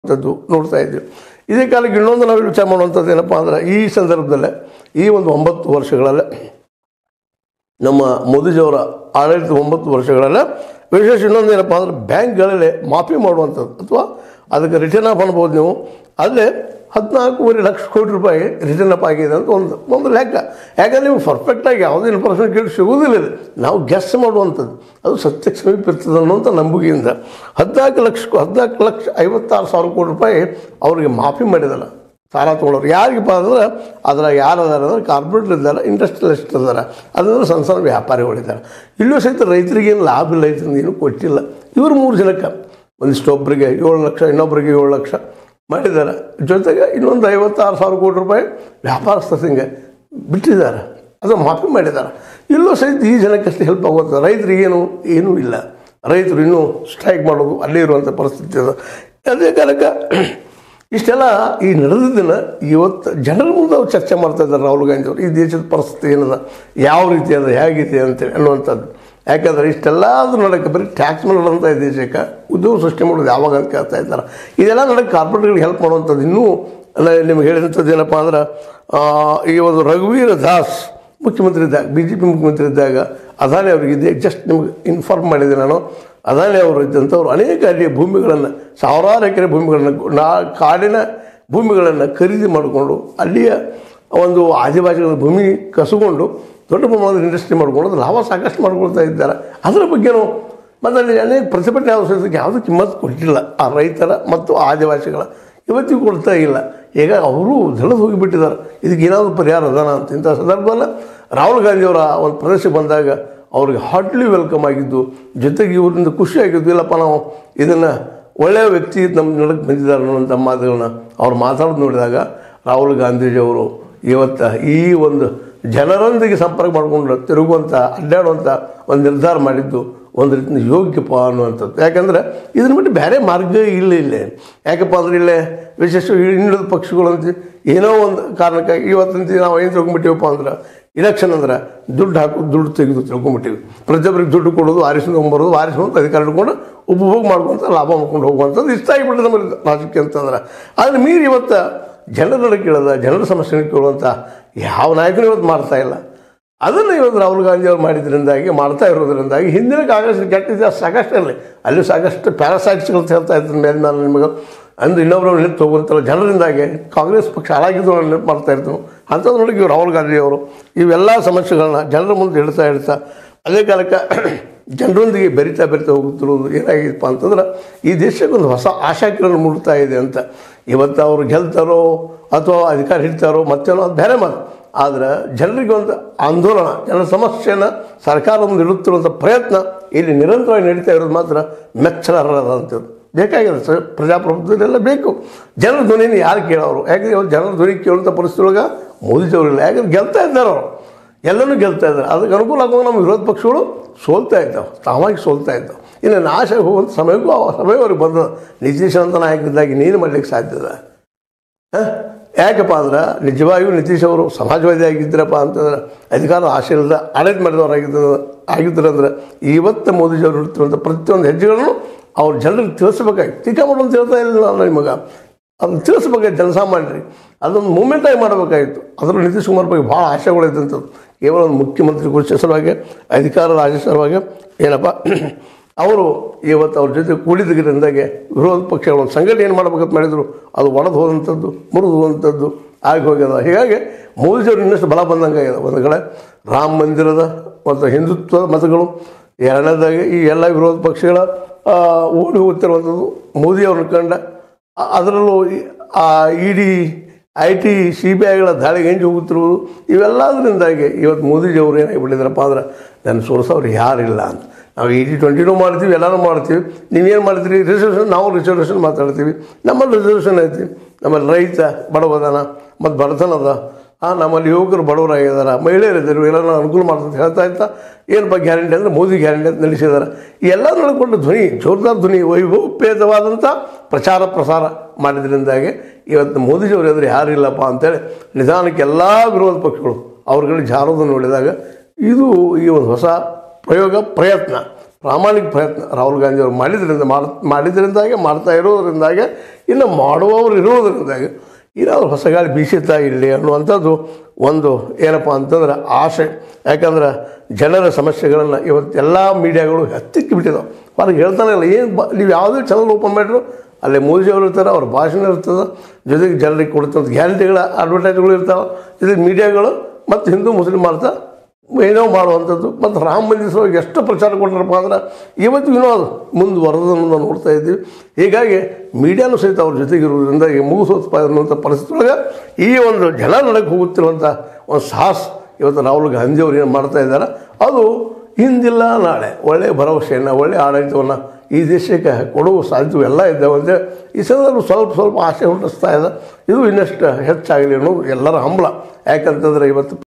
ಅಂಥದ್ದು ನೋಡ್ತಾ ಇದ್ದೀವಿ ಇದೇ ಕಾಲಕ್ಕೆ ಇನ್ನೊಂದು ನಾವು ವಿಚಾರ ಮಾಡುವಂಥದ್ದು ಏನಪ್ಪ ಅಂದ್ರೆ ಈ ಸಂದರ್ಭದಲ್ಲೇ ಈ ಒಂದು ಒಂಬತ್ತು ವರ್ಷಗಳಲ್ಲೇ ನಮ್ಮ ಮೋದಿಜಿಯವರ ಆಡಳಿತ ಒಂಬತ್ತು ವರ್ಷಗಳಲ್ಲೇ ವಿಶೇಷ ಇನ್ನೊಂದು ಏನಪ್ಪ ಅಂದ್ರೆ ಬ್ಯಾಂಕ್ಗಳಲ್ಲಿ ಮಾಫಿ ಮಾಡುವಂಥದ್ದು ಅಥವಾ ಅದಕ್ಕೆ ರಿಟರ್ನ್ ಅಪ್ ಅನ್ಬೋದು ನೀವು ಅಲ್ಲೇ ಹದಿನಾಲ್ಕೂವರೆ ಲಕ್ಷ ಕೋಟಿ ರೂಪಾಯಿ ರಿಟರ್ನ್ ಅಪ್ ಆಗಿದೆ ಅಂತ ಒಂದು ಒಂದು ಲೆಕ್ಕ ಯಾಕಂದ್ರೆ ನೀವು ಪರ್ಫೆಕ್ಟಾಗಿ ಯಾವುದೇ ಇನ್ಫಾರ್ಮೇಷನ್ ಕೇಳಿ ಸಿಗೋದಿಲ್ಲ ಇದು ನಾವು ಗೆಸ್ ಮಾಡುವಂಥದ್ದು ಅದು ಸತ್ಯಕ್ಕೆ ಸಮೀಪ ಇರ್ತದೆ ಅನ್ನುವಂಥ ನಂಬಿಕೆಯಿಂದ ಹದಿನಾಲ್ಕು ಲಕ್ಷ ಹದಿನಾಲ್ಕು ಲಕ್ಷ ಐವತ್ತಾರು ಸಾವಿರ ಕೋಟಿ ರೂಪಾಯಿ ಅವರಿಗೆ ಮಾಫಿ ಮಾಡಿದಲ್ಲ ಸಾಲ ತೊಗೊಳೋರು ಯಾರಿಗಪ್ಪ ಅಂದ್ರೆ ಅದರ ಯಾರು ಅದಾರ ಅಂದ್ರೆ ಕಾರ್ಪೊರೇಟ್ ಇದ್ದಾರೆ ಇಂಡಸ್ಟ್ರಿಯಲಿಸ್ಟ್ ಇದ್ದಾರೆ ಅದಂದ್ರೆ ಸಣ್ಣ ಸಣ್ಣ ವ್ಯಾಪಾರಿಗಳಿದ್ದಾರೆ ಇಲ್ಲೂ ಸಹಿತ ರೈತರಿಗೆ ಏನು ಲಾಭ ಇಲ್ಲ ಐತಂದು ಏನೂ ಕೊಟ್ಟಿಲ್ಲ ಇವರು ಮೂರು ಜನಕ್ಕೆ ಒಂದಿಷ್ಟು ಒಬ್ಬರಿಗೆ ಏಳು ಲಕ್ಷ ಇನ್ನೊಬ್ಬರಿಗೆ ಏಳು ಲಕ್ಷ ಮಾಡಿದ್ದಾರೆ ಜೊತೆಗೆ ಇನ್ನೊಂದು ಐವತ್ತಾರು ಸಾವಿರ ಕೋಟಿ ರೂಪಾಯಿ ವ್ಯಾಪಾರಸ್ಥರಿಗೆ ಬಿಟ್ಟಿದ್ದಾರೆ ಅದು ಮಾಫಿ ಮಾಡಿದ್ದಾರೆ ಇಲ್ಲೂ ಸಹಿತ ಈ ಜನಕ್ಕಷ್ಟು ಹೆಲ್ಪ್ ಆಗುತ್ತೆ ರೈತರಿಗೇನು ಏನೂ ಇಲ್ಲ ರೈತರು ಇನ್ನೂ ಸ್ಟ್ರೈಕ್ ಮಾಡೋದು ಅಲ್ಲೇ ಇರುವಂಥ ಪರಿಸ್ಥಿತಿ ಅದು ಅದೇ ಕಾಲಕ್ಕೆ ಇಷ್ಟೆಲ್ಲ ಈ ನಡೆದಿದ್ದನ್ನು ಇವತ್ತು ಜನರ ಮುಂದೆ ಅವ್ರು ಚರ್ಚೆ ಮಾಡ್ತಾ ಇದ್ದಾರೆ ರಾಹುಲ್ ಗಾಂಧಿ ಅವರು ಈ ದೇಶದ ಪರಿಸ್ಥಿತಿ ಏನದ ಯಾವ ರೀತಿ ಅದ ಹೇಗಿದೆ ಅಂತೇಳಿ ಅನ್ನುವಂಥದ್ದು ಯಾಕಂದ್ರೆ ಇಷ್ಟೆಲ್ಲ ಅದು ನಡಕ್ಕೆ ಬರೀ ಟ್ಯಾಕ್ಸ್ ಮೇಲೆ ನಡೆದಂಥ ಈ ದೇಶಕ್ಕೆ ಉದ್ಯೋಗ ಸೃಷ್ಟಿ ಮಾಡೋದು ಯಾವಾಗ ಅಂತ ಕೇಳ್ತಾ ಇದ್ದಾರೆ ಇದೆಲ್ಲ ನಡಕ್ಕೆ ಕಾರ್ಪೊರೇಟ್ಗಳಿಗೆ ಹೆಲ್ಪ್ ಮಾಡುವಂಥದ್ದು ಇನ್ನೂ ಅಲ್ಲ ನಿಮ್ಗೆ ಹೇಳಿದಂಥದ್ದು ಏನಪ್ಪ ಅಂದ್ರೆ ಆ, ಈ ಒಂದು ರಘುವೀರ ದಾಸ್ ಮುಖ್ಯಮಂತ್ರಿ ಇದ್ದಾಗ ಬಿ ಜೆ ಪಿ ಮುಖ್ಯಮಂತ್ರಿ ಇದ್ದಾಗ ಅದಾನಿ ಅವರಿಗೆ ಇದೆ ಜಸ್ಟ್ ನಿಮ್ಗೆ ಇನ್ಫಾರ್ಮ್ ಮಾಡಿದೆ ನಾನು ಅದಾನಿ ಅವರು ಇದ್ದಂಥವ್ರು ಅನೇಕ ಅಲ್ಲಿ ಭೂಮಿಗಳನ್ನು ಸಾವಿರಾರು ಎಕರೆ ಭೂಮಿಗಳನ್ನು ನಾ ಕಾಡಿನ ಭೂಮಿಗಳನ್ನು ಖರೀದಿ ಮಾಡಿಕೊಂಡು ಅಲ್ಲಿಯ ಒಂದು ಆದಿವಾಸಿಗಳ ಭೂಮಿ ಕಸುಕೊಂಡು ದೊಡ್ಡ ಪ್ರಮಾಣದ ಇಂಡಸ್ಟ್ರಿ ಮಾಡ್ಕೊಂಡು ಅದು ಲಾಭ ಸಾಕಷ್ಟು ಮಾಡ್ಕೊಳ್ತಾ ಇದ್ದಾರೆ ಅದರ ಬಗ್ಗೆನೂ ಮತ್ತು ಅಲ್ಲಿ ಅನೇಕ ಪ್ರತಿಭಟನೆ ಅವಶ್ಯಕತೆಗೆ ಯಾವುದೂ ಕಿಮ್ಮತ್ತು ಕೊಟ್ಟಿಲ್ಲ ಆ ರೈತರ ಮತ್ತು ಆದಿವಾಸಿಗಳ ಇವತ್ತಿಗೂ ಕೊಡ್ತಾ ಇಲ್ಲ ಈಗ ಅವರು ದಳದ ಹೋಗಿಬಿಟ್ಟಿದ್ದಾರೆ ಇದಕ್ಕೆ ಏನಾದರೂ ಪರಿಹಾರ ಅದಾನ ಅಂತ ಇಂಥ ಸಂದರ್ಭದಲ್ಲಿ ರಾಹುಲ್ ಗಾಂಧಿಯವರ ಒಂದು ಪ್ರದೇಶಕ್ಕೆ ಬಂದಾಗ ಅವ್ರಿಗೆ ಹಾರ್ಟ್ಲಿ ವೆಲ್ಕಮ್ ಆಗಿದ್ದು ಜೊತೆಗೆ ಇವರಿಂದ ಖುಷಿ ಆಗಿದ್ದು ಇಲ್ಲಪ್ಪ ನಾವು ಇದನ್ನು ಒಳ್ಳೆಯ ವ್ಯಕ್ತಿ ನಮ್ಮ ನಡಕ್ಕೆ ಬಂದಿದ್ದಾರೆ ಅನ್ನುವಂಥ ಮಾತುಗಳನ್ನ ಅವ್ರು ಮಾತಾಡೋದು ನೋಡಿದಾಗ ರಾಹುಲ್ ಗಾಂಧೀಜಿಯವರು ಇವತ್ತು ಈ ಒಂದು ಜನರೊಂದಿಗೆ ಸಂಪರ್ಕ ಮಾಡಿಕೊಂಡು ತಿರುಗುವಂಥ ಅಡ್ಡಾಡುವಂಥ ಒಂದು ನಿರ್ಧಾರ ಮಾಡಿದ್ದು ಒಂದು ರೀತಿಯ ಯೋಗ್ಯಪ್ಪ ಅನ್ನುವಂಥದ್ದು ಯಾಕಂದ್ರೆ ಇದನ್ನ ಬಿಟ್ಟು ಬೇರೆ ಮಾರ್ಗ ಇಲ್ಲ ಇಲ್ಲೇ ಯಾಕಪ್ಪ ಅಂದ್ರೆ ಇಲ್ಲೇ ವಿಶೇಷ ಹಿಂದುಳಿದ ಪಕ್ಷಗಳು ಅಂತ ಏನೋ ಒಂದು ಕಾರಣಕ್ಕಾಗಿ ಇವತ್ತಂತ ನಾವು ಏನು ತಿಳ್ಕೊಂಬಿಟ್ಟಿವಪ್ಪ ಅಂದ್ರೆ ಇಲೆಕ್ಷನ್ ಅಂದ್ರೆ ದುಡ್ಡು ಹಾಕು ದುಡ್ಡು ತೆಗೆದು ತಿಳ್ಕೊಂಬಿಟ್ಟಿವಿ ಪ್ರತಿಯೊಬ್ಬರಿಗೆ ದುಡ್ಡು ಕೊಡೋದು ಆರಿಸ್ಕೊಂಬರೋದು ಆರಿಸ್ಕೊಂಡು ಅಧಿಕಾರ ಹಿಡ್ಕೊಂಡು ಉಪಭೋಗ ಮಾಡ್ಕೊಂತ ಲಾಭ ಮಾಡ್ಕೊಂಡು ಹೋಗುವಂಥದ್ದು ಇಷ್ಟ ಆಗಿಬಿಟ್ಟೆ ನಮ್ಮಲ್ಲಿ ರಾಜಕೀಯ ಅಂತಂದ್ರೆ ಆದರೆ ಮೀರಿ ಇವತ್ತು ಜನರ ಕೇಳದ ಜನರ ಸಮಸ್ಯೆ ಕೇಳುವಂಥ ಯಾವ ನಾಯಕರು ಇವತ್ತು ಮಾಡ್ತಾ ಇಲ್ಲ ಅದನ್ನು ಇವತ್ತು ರಾಹುಲ್ ಗಾಂಧಿ ಅವರು ಮಾಡಿದ್ರಿಂದಾಗಿ ಮಾಡ್ತಾ ಇರೋದ್ರಿಂದಾಗಿ ಹಿಂದಿನ ಕಾಂಗ್ರೆಸ್ ಕೆಟ್ಟ ಇತಿಹಾಸ ಸಾಕಷ್ಟು ಇರಲಿ ಅಲ್ಲಿ ಸಾಕಷ್ಟು ಪ್ಯಾರಾಸೈಟ್ಸ್ಗಳು ಅಂತ ಹೇಳ್ತಾ ಇದ್ದೀನಿ ಮೇಲೆ ನಾನು ನಿಮಗೆ ಅಂದು ಇನ್ನೊಬ್ಬರು ನಿಂತು ಹೋಗುವಂಥಲ್ಲ ಜನರಿಂದಾಗಿ ಕಾಂಗ್ರೆಸ್ ಪಕ್ಷ ಹಾಳಾಗಿದ್ದು ನೆನಪು ಮಾಡ್ತಾ ಇರ್ತೀವಿ ಅಂಥದ್ದು ನೋಡಿ ಇವ್ರು ರಾಹುಲ್ ಗಾಂಧಿ ಅವರು ಇವೆಲ್ಲ ಸಮಸ್ಯೆಗಳನ್ನ ಜನರ ಮುಂದೆ ಇಡ್ತಾ ಇಡ್ತಾ ಅದೇ ಕಾಲಕ್ಕೆ ಜನರೊಂದಿಗೆ ಬೆರಿತಾ ಬೆರಿತಾ ಹೋಗುತ್ತಿರೋದು ಏನಾಗಿತ್ತಪ್ಪ ಅಂತಂದ್ರೆ ಈ ದೇಶಕ್ಕೆ ಒಂದು ಹೊಸ ಆಶಾಕಿರಣ ಮೂಡ್ತಾ ಇದೆ ಅಂತ ಇವತ್ತು ಅವರು ಗೆಲ್ತಾರೋ ಅಥವಾ ಅಧಿಕಾರ ಹಿಡ್ತಾರೋ ಮತ್ತೇನೋ ಅದು ಬೇರೆ ಮಾತು ಆದರೆ ಜನರಿಗೆ ಒಂದು ಆಂದೋಲನ ಜನರ ಸಮಸ್ಯೆನ ಸರ್ಕಾರ ಮುಂದೆ ಇಡುತ್ತಿರುವಂಥ ಪ್ರಯತ್ನ ಇಲ್ಲಿ ನಿರಂತರವಾಗಿ ನಡೀತಾ ಇರೋದು ಮಾತ್ರ ಮೆಚ್ಚಲಾರದಂಥದ್ದು ಬೇಕಾಗಿದೆ ಸ ಪ್ರಜಾಪ್ರಭುತ್ವದೆಲ್ಲ ಬೇಕು ಜನರ ಧ್ವನಿನ ಯಾರು ಕೇಳೋರು ಯಾಕಂದ್ರೆ ಇವತ್ತು ಜನರ ಧ್ವನಿ ಕೇಳುವಂಥ ಪರಿಸ್ಥಿತಿ ಒಳಗೆ ಮೋದಿಜಿಯವರಿಲ್ಲ ಯಾಕಂದ್ರೆ ಗೆಲ್ತಾ ಇದ್ದಾರೆ ಅವರು ಎಲ್ಲನೂ ಗೆಲ್ತಾ ಇದ್ದಾರೆ ಅದಕ್ಕೆ ಅನುಕೂಲ ಆಗುವಾಗ ನಮ್ಮ ವಿರೋಧ ಪಕ್ಷಗಳು ಸೋಲ್ತಾ ಇದ್ದಾವೆ ತಾವಾಗಿ ಸೋಲ್ತಾ ಇದ್ದಾವೆ ಇನ್ನು ನಾಶ ಹೋಗುವಂಥ ಸಮಯಕ್ಕೂ ಆ ಸಮಯ ಅವ್ರಿಗೆ ಬಂದ ನಿತೀಶ್ ಅಂತ ನಾಯಕರಿದ್ದಾಗಿ ನೀನು ಮಾಡ್ಲಿಕ್ಕೆ ಸಾಧ್ಯ ಇದೆ ಹ? ಯಾಕಪ್ಪ ಅಂದ್ರೆ ನಿಜವಾಗಿಯೂ ನಿತೀಶ್ ಅವರು ಸಮಾಜವಾದಿ ಆಗಿದ್ದರಪ್ಪ ಅಂತಂದ್ರೆ ಅಧಿಕಾರದ ಆಶೆ ಇಲ್ಲದ ಆಡಳಿತ ಮಾಡಿದವರಾಗಿದ್ದ ಆಗಿದ್ರಂದ್ರೆ ಇವತ್ತು ಮೋದಿಜಿಯವರು ಇಡ್ತಿರುವಂಥ ಪ್ರತಿಯೊಂದು ಹೆಜ್ಜೆಗಳನ್ನು ಅವ್ರು ಜನರಿಗೆ ತಿಳಿಸ್ಬೇಕಾಗಿತ್ತು ಟೀಕಾ ಮಾಡೋದು ಅಂತ ಹೇಳ್ತಾ ಇಲ್ಲ ನಾನು ನಿಮಗೆ ಅದನ್ನು ತಿಳಿಸ್ಬೇಕಾಗಿತ್ತು ಜನಸಾಮಾನ್ಯರಿಗೆ ಅದೊಂದು ಮೂಮೆಂಟಾಗಿ ಮಾಡಬೇಕಾಗಿತ್ತು ಅದರಲ್ಲಿ ನಿತೀಶ್ ಕುಮಾರ್ ಬಗ್ಗೆ ಭಾಳ ಆಶೆಗಳಿದ್ದಂಥದ್ದು ಕೇವಲ ಒಂದು ಮುಖ್ಯಮಂತ್ರಿ ಕುರ್ಚಿ ಸಲುವಾಗಿ ಅಧಿಕಾರದ ಆಶೆ ಸಲುವಾಗಿ ಏನಪ್ಪ ಅವರು ಇವತ್ತು ಅವ್ರ ಜೊತೆ ಕೂಡಿದ್ದರಿಂದಾಗೆ ವಿರೋಧ ಪಕ್ಷಗಳು ಒಂದು ಸಂಘಟನೆ ಏನು ಮಾಡ್ಬೇಕಂತ ಮಾಡಿದ್ರು ಅದು ಒಡೆದು ಹೋದಂಥದ್ದು ಮುರಿದು ಹೋದಂಥದ್ದು ಆಗಿ ಹೋಗ್ಯದ ಹೀಗಾಗಿ ಮೋದಿಜಿಯವ್ರು ಇನ್ನಷ್ಟು ಬಲ ಬಂದಂಗೆ ಆಗ್ಯದ ಒಂದು ಕಡೆ ರಾಮ ಮಂದಿರದ ಮತ್ತು ಹಿಂದುತ್ವದ ಮತಗಳು ಎರಡನೇದಾಗಿ ಈ ಎಲ್ಲ ವಿರೋಧ ಪಕ್ಷಗಳ ಆ, ಓಡಿ ಹೋಗ್ತಿರುವಂಥದ್ದು ಮೋದಿಯವ್ರನ್ನ ಕಂಡ ಆ- ಅದರಲ್ಲೂ ಈ- ಆ E D I T C B ಐಗಳ ದಾಳಿಗೆ ಹೆಂಗೆ ಹೋಗುತ್ತಿರುವುದು ಇವೆಲ್ಲದರಿಂದಾಗಿ ಇವತ್ತು ಮೋದಿಜಿಯವರು ಏನಾಗಿಬಿಟ್ಟಿದ್ದಾರಪ್ಪ ಅಂದ್ರೆ ನನ್ನ ಸೋಲಿಸೋರು ಯಾರಿಲ್ಲ ಅಂತ ನಾವು ಇ ಡಿ ಟ್ವೆಂಟಿನೂ ಮಾಡ್ತೀವಿ ಎಲ್ಲನೂ ಮಾಡ್ತೀವಿ ನೀವೇನು ಮಾಡ್ತೀರಿ ರಿಸರ್ವೇಷನ್ ನಾವು ರಿಸರ್ವೇಷನ್ ಮಾತಾಡ್ತೀವಿ ನಮ್ಮಲ್ಲಿ ರಿಸರ್ವೇಷನ್ ಐತಿ ನಮ್ಮಲ್ಲಿ ರೈತ ಬಡವದಾನ ಮತ್ತು ಬಡತನ ಅದ ಹಾಂ ನಮ್ಮಲ್ಲಿ ಯುವಕರು ಬಡವರಾಗಿದ್ದಾರೆ ಮಹಿಳೆಯರಿದ್ದರು ಎಲ್ಲ ಅನುಕೂಲ ಮಾಡ್ತಂತ ಹೇಳ್ತಾ ಇರ್ತಾ ಏನಪ್ಪ ಗ್ಯಾರಂಟಿ ಅಂದರೆ ಮೋದಿ ಗ್ಯಾರಂಟಿ ಅಂತ ನಡೆಸಿದ್ದಾರೆ ಈ ಎಲ್ಲ ನಡ್ಕೊಂಡು ಧ್ವನಿ ಜೋರ್ದಾರ್ ಧ್ವನಿ ವೈಭವಪೇತವಾದಂಥ ಪ್ರಚಾರ ಪ್ರಸಾರ ಮಾಡಿದ್ರಿಂದಾಗಿ ಇವತ್ತು ಮೋದಿಜಿಯವರು ಎದುರು ಯಾರಿಲ್ಲಪ್ಪ ಅಂತೇಳಿ ನಿಧಾನಕ್ಕೆ ಎಲ್ಲ ವಿರೋಧ ಪಕ್ಷಗಳು ಅವ್ರುಗಳಿಗೆ ಜಾರೋದನ್ನು ನೋಡಿದಾಗ ಇದು ಈ ಒಂದು ಹೊಸ ಪ್ರಯೋಗ ಪ್ರಯತ್ನ ಪ್ರಾಮಾಣಿಕ ಪ್ರಯತ್ನ ರಾಹುಲ್ ಗಾಂಧಿ ಅವರು ಮಾಡಿದ್ರಿಂದ ಮಾಡ್ ಮಾಡಿದ್ರಿಂದಾಗೆ ಮಾಡ್ತಾ ಇರೋದ್ರಿಂದಾಗೆ ಇನ್ನು ಮಾಡುವವರು ಇರೋದ್ರಿಂದಾಗೆ ಏನಾದರೂ ಹೊಸ ಗಾಳಿ ಬೀಸುತ್ತಾ ಇಲ್ಲಿ ಅನ್ನುವಂಥದ್ದು ಒಂದು ಏನಪ್ಪ ಅಂತಂದ್ರೆ ಆಸೆ ಯಾಕಂದ್ರೆ ಜನರ ಸಮಸ್ಯೆಗಳನ್ನು ಇವತ್ತು ಎಲ್ಲ ಮೀಡಿಯಾಗಳು ಹತ್ತಿಕ್ಕಿ ಬಿಟ್ಟಿದ್ದಾವೆ ಹೊರಗೆ ಹೇಳ್ತಾನೆ ಇಲ್ಲ ಏನು ಬ ನೀವು ಯಾವುದೇ ಚಾನಲ್ ಓಪನ್ ಮಾಡಿದ್ರು ಅಲ್ಲಿ ಮೋದಿಜಿಯವರು ಇರ್ತಾರೆ ಅವ್ರ ಭಾಷಣ ಇರ್ತದೆ ಜೊತೆಗೆ ಜನರಿಗೆ ಕೊಡ್ತಂಥ ಗ್ಯಾರಂಟಿಗಳ ಅಡ್ವರ್ಟೈಸ್ಗಳು ಇರ್ತಾವೆ ಜೊತೆಗೆ ಮೀಡಿಯಾಗಳು ಮತ್ತು ಹಿಂದೂ ಮುಸ್ಲಿಂ ಮಾಡ್ತಾ ಏನೋ ಮಾಡುವಂಥದ್ದು ಮತ್ತು ರಾಮ ಮಂದಿರ ಸಲುವಾಗಿ ಎಷ್ಟು ಪ್ರಚಾರ ಕೊಟ್ಟರಪ್ಪ ಅಂದ್ರೆ ಇವತ್ತಿಗೂ ಅದು ಮುಂದುವರೆದನ್ನು ನಾವು ನೋಡ್ತಾ ಇದ್ದೀವಿ ಹೀಗಾಗಿ ಮೀಡಿಯಾನು ಸಹಿತ ಅವ್ರ ಜೊತೆಗಿರುವುದರಿಂದ ಈ ಮುಗಿಸೋತ್ಪ ಅನ್ನುವಂಥ ಪರಿಸ್ಥಿತಿ ಒಳಗೆ ಈ ಒಂದು ಜನ ನಡಕ್ಕೆ ಹೋಗುತ್ತಿರುವಂಥ ಒಂದು ಸಾಹಸ ಇವತ್ತು ರಾಹುಲ್ ಗಾಂಧಿ ಅವರು ಏನು ಮಾಡ್ತಾ ಇದ್ದಾರೆ ಅದು ಹಿಂದಿಲ್ಲ ನಾಳೆ ಒಳ್ಳೆಯ ಭರವಸೆಯನ್ನು ಒಳ್ಳೆಯ ಆಡಳಿತವನ್ನು ಈ ದೇಶಕ್ಕೆ ಕೊಡುವ ಸಾಧ್ಯತೆ ಎಲ್ಲ ಇದ್ದಾವೆ ಅಂತ ಈ ಸಂದರ್ಭ ಸ್ವಲ್ಪ ಸ್ವಲ್ಪ ಆಸೆ ಹುಟ್ಟಿಸ್ತಾ ಇದೆ ಇದು ಇನ್ನಷ್ಟು ಹೆಚ್ಚಾಗಲಿ ಅನ್ನೋದು ಎಲ್ಲರ ಹಂಬಲ ಯಾಕಂತಂದರೆ ಇವತ್ತು